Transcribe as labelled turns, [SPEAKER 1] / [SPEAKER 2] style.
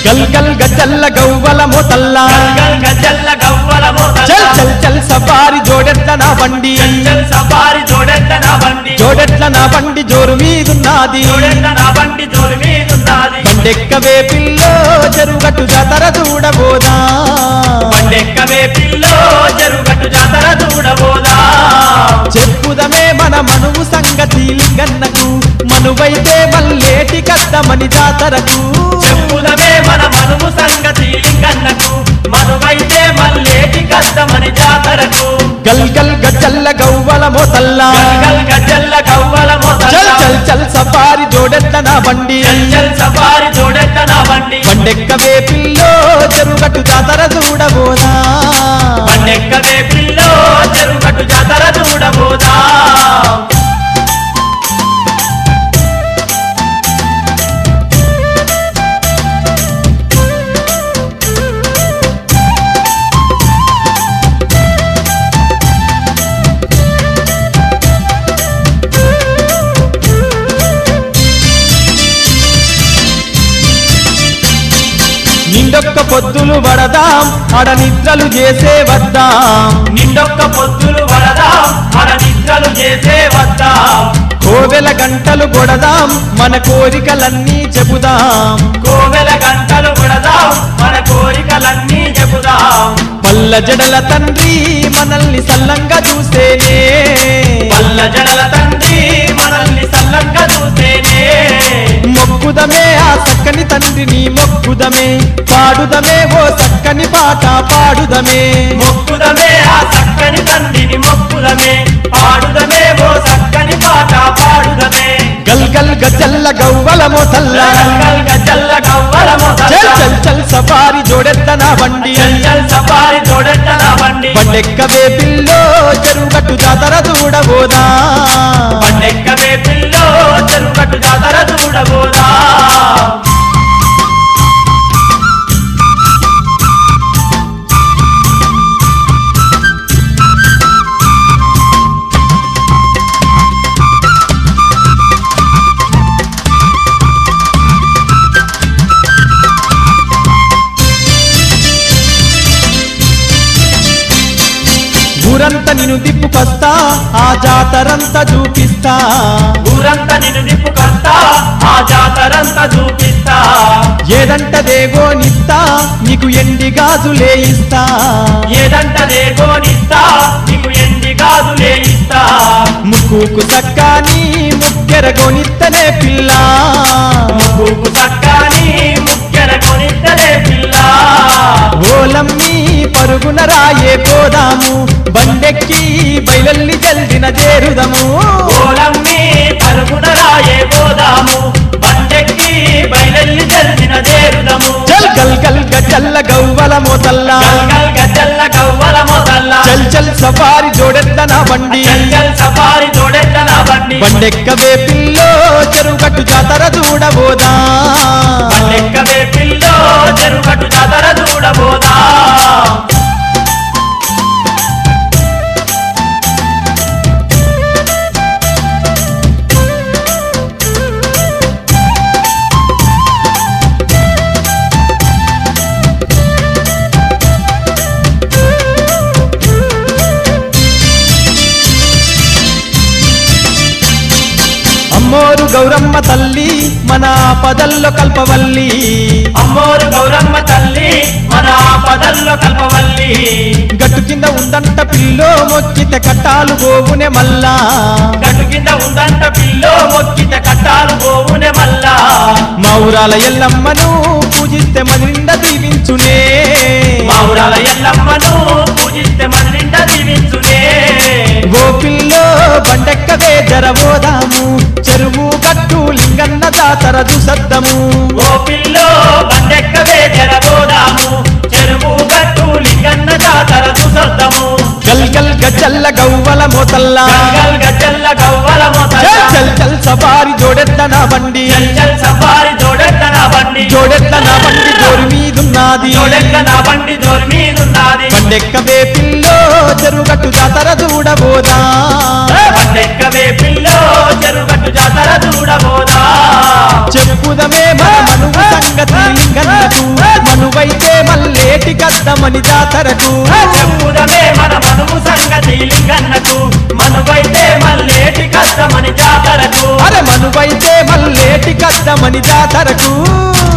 [SPEAKER 1] గల్ గల్ గజల్ల గవ్వల మోతల్లా
[SPEAKER 2] గల్ గజల్ల గవ్వల మోతల్ల
[SPEAKER 1] చల్ చల్ చల్ సఫారి జోడెట్ల నా బండి
[SPEAKER 2] చల్ సఫారి జోడెట్ల నా బండి
[SPEAKER 1] జోడెట్ల నా బండి జోరు మీదున్నది
[SPEAKER 2] జోడెట్ల నా బండి జోరు మీదున్నది
[SPEAKER 1] బండెక్కవే పిల్లో చెరుగట్టు జాతర చూడబోదా
[SPEAKER 2] బండెక్కవే పిల్లో చెరుగట్టు జాతర చూడబోదా
[SPEAKER 1] చెప్పుదమే మన మనువు సంగతి లింగన్నకు మనువైతే మల్లేటి కద్దమని జాతరకు
[SPEAKER 2] చెప్పుదమే మన మనువు సంగతి లింగన్నకు మనువైతే మల్లేటి కష్టమని జాతరకు
[SPEAKER 1] గల్ గల్ గజల్ల గవ్వల మోతల్లా
[SPEAKER 2] గల్ గజల్ల గవ్వల
[SPEAKER 1] చల్
[SPEAKER 2] మోతల్ల
[SPEAKER 1] చల్ చల్ సఫారి జోడెట్ల నా బండి
[SPEAKER 2] చల్ చల్ సఫారి జోడెట్ల నా బండి
[SPEAKER 1] బండెక్కవే పిల్లో చెరుగట్టు జాతర చూడబోదా
[SPEAKER 2] బండెక్కవే పిల్లో చెరుగట్టు జాతర చూడబోదా
[SPEAKER 1] నిండొక్క పొద్దులు వడదాం అడ నిద్రలు చేసే వద్దాం
[SPEAKER 2] నిండొక్క పొద్దులు వరదాం మన నిద్రలు చేసే వద్దాం
[SPEAKER 1] కోవెల గంటలు కొడదాం మన కోరికలన్నీ చెబుదాం
[SPEAKER 2] కోవెల గంటలు కొడదాం మన కోరికలన్నీ చెబుదాం
[SPEAKER 1] పల్ల జడల తండ్రి మనల్ని సల్లంగా చూసేనే
[SPEAKER 2] పల్ల జడల తండ్రి మనల్ని సల్లంగా చూసేనే
[SPEAKER 1] మొక్కుదమే ఆ చక్కని తండ్రిని మొక్కుదమే పాడుదమే ఓ చక్కని పాట పాడుదమే
[SPEAKER 2] మొక్కుదమే ఆ చక్కని తండ్రిని మొక్కుదమే పాడుదమే ఓ చక్కని పాట పాడుదమే
[SPEAKER 1] గల్ గల్ గజల్ల గవ్వల మోతల్లా
[SPEAKER 2] గల్ గజల్ల గవ్వల మొదల
[SPEAKER 1] చల్ చల్ చల్ సఫారి జోడెత్త నా బండి
[SPEAKER 2] చల్ చల్ సఫారి జోడెట్ట నా బండి
[SPEAKER 1] బండెక్కవే పిల్లో చెరుగట్టు జాతర చూడబోదా
[SPEAKER 2] బండెక్కవే పిల్లో చెరుగట్టు జాతర చూడబోదా
[SPEAKER 1] ఊరంతా నిన్ను తిప్పుకొస్తా ఆ జాతరంతా చూపిస్తా
[SPEAKER 2] ఊరంతా నిన్ను నిప్పుకొస్తా ఆ జాతరంతా చూపిస్తా
[SPEAKER 1] ఏదంటదేగో నిస్తా నీకు ఎండి గాజులే ఇస్తా
[SPEAKER 2] ఏదంటదే గోనిస్తా నీకు ఎండి గాజులే ఇస్తా
[SPEAKER 1] ముక్కుకు సక్కాని ముక్కెర గొనిత్తనే పిల్ల
[SPEAKER 2] ముక్కుకు చక్కని ముక్కెర కొనిద్దలే పిల్ల
[SPEAKER 1] ఓలమ్మి పరుగున రాయే పోదాము బండెక్కి బయలల్లి జల్దిన చేరుదము
[SPEAKER 2] ఓలమ్మి పరుగున రాయే పోదాము బండెక్కి బయలెల్లి జరిగిన దేరుదము
[SPEAKER 1] చల్ గల్ గల్ గజల్ల గవ్వల మోతల్లా
[SPEAKER 2] గల్గల్ గజల్ల గవ్వల మొదల్ల
[SPEAKER 1] చల్ చల్ సఫారి జోడెత్త నా బండి
[SPEAKER 2] చల్ సఫారి జోడెట్ట నా బండి
[SPEAKER 1] బండెక్కవే పిల్లో చెరుగట్టు జాతర చూడబోదా
[SPEAKER 2] బండెక్కవే పిల్లో చెరుగట్టు జాతర చూడబోదా
[SPEAKER 1] అమ్మోరు గౌరమ్మ తల్లి మన పదల్లో కల్పవల్లి
[SPEAKER 2] అమ్మోరు గౌరమ్మ తల్లి మన పదల్లో కల్పవల్లి
[SPEAKER 1] గట్టు కింద ఉందంట పిల్లో మొక్కితే కట్టాలు గోవునే మల్లా
[SPEAKER 2] గట్టు కింద ఉందంట పిల్లో మొక్కిత కట్టాలు పోవునే మల్లా
[SPEAKER 1] మౌరాల ఎల్లమ్మను పూజిస్తే మది నిండా దీవించునే
[SPEAKER 2] మావురాల ఎల్లమ్మను పూజిస్తే మన నిండా దీవించునే
[SPEAKER 1] ఓ పిల్లో బండెక్కవే జరబోదాము చెరువు గట్టు లింగన్న జాతర చూసద్దము
[SPEAKER 2] ఓ పిల్లో బండెక్కవే జరబోదాము చెరువు గట్టు లింగన్న జాతర చూసొద్దాము
[SPEAKER 1] గల్ గల్ గజల్ల గవ్వల మోతల్లా
[SPEAKER 2] గంగల్ గజ్జల్ల గవ్వల మొదల
[SPEAKER 1] చల్ చల్ చల్ సఫారి జోడెత్త నా బండి
[SPEAKER 2] చల్ చల్ సఫారి జోడెట్ట నా బండి
[SPEAKER 1] జోడెత్త నా బండి జోరు మీదున్నది
[SPEAKER 2] జోడెట్ట నా బండి జోరు మీదున్నది
[SPEAKER 1] బండెక్కవే పిల్లో చెరుగట్టు జాతర చూడబోదా
[SPEAKER 2] బండెక్కవే పిల్లో చెరుగట్టు జాతర చూడబోదా
[SPEAKER 1] చెప్పుదమే మన మనువు సంగతి లింగన్నకు కద్దమని జాతరకు
[SPEAKER 2] చెప్పుదమే మన మనువు సంగతి లింగన్నకు మనువైతే మల్లేటి కష్టమని జాతరకు
[SPEAKER 1] అరే మనువైతే మల్లేటి కద్దమని జాతరకు